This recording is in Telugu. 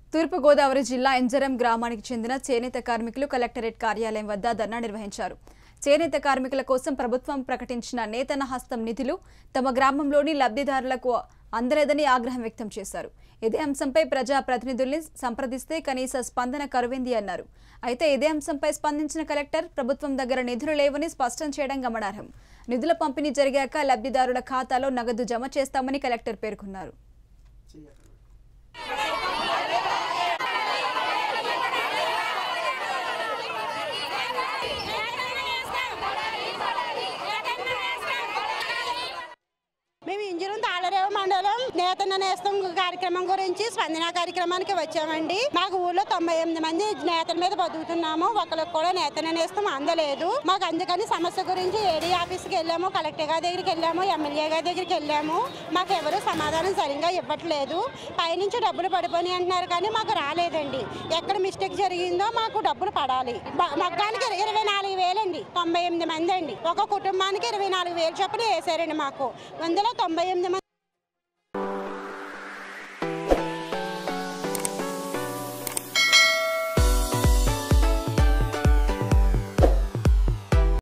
తూర్పుగోదావరి జిల్లా ఎంజరం గ్రామానికి చెందిన చేనేత కార్మికులు కలెక్టరేట్ కార్యాలయం వద్ద ధర్నా నిర్వహించారు చేనేత కార్మికుల కోసం ప్రభుత్వం ప్రకటించిన నేతన హస్తం నిధులు తమ గ్రామంలోని లబ్ధిదారులకు అందలేదని ఆగ్రహం వ్యక్తం చేశారు ఇదే అంశంపై ప్రజా ప్రతినిధుల్ని సంప్రదిస్తే కనీస స్పందన కరువింది అన్నారు అయితే ఇదే అంశంపై స్పందించిన కలెక్టర్ ప్రభుత్వం దగ్గర నిధులు లేవని స్పష్టం చేయడం గమనార్హం నిధుల పంపిణీ జరిగాక లబ్ధిదారుల ఖాతాలో నగదు జమ చేస్తామని కలెక్టర్ పేర్కొన్నారు మేము ఇంజరం తాళరేవ మండలం నేతన్న నేస్తం కార్యక్రమం గురించి స్పందన కార్యక్రమానికి వచ్చామండి మాకు ఊళ్ళో తొంభై ఎనిమిది మంది నేతల మీద బతుకుతున్నాము ఒకరికి కూడా నేతన్న నేస్తం అందలేదు మాకు అందుకని సమస్య గురించి ఏడీ ఆఫీస్కి వెళ్ళాము కలెక్టర్ గారి దగ్గరికి వెళ్ళాము ఎమ్మెల్యే గారి దగ్గరికి వెళ్ళాము మాకు ఎవరు సమాధానం సరిగ్గా ఇవ్వట్లేదు పైనుంచి డబ్బులు పడిపోయి అంటున్నారు కానీ మాకు రాలేదండి ఎక్కడ మిస్టేక్ జరిగిందో మాకు డబ్బులు పడాలి బ- మగ్గానికి ఇర- ఇరవై నాలుగు వేలండి తొంభై ఎనిమిది మంది అండి ఒక కుటుంబానికి ఇరవై నాలుగు వేలు చొప్పున వేసారండి మాకు అందులో తొంభై ఎనిమిది మంది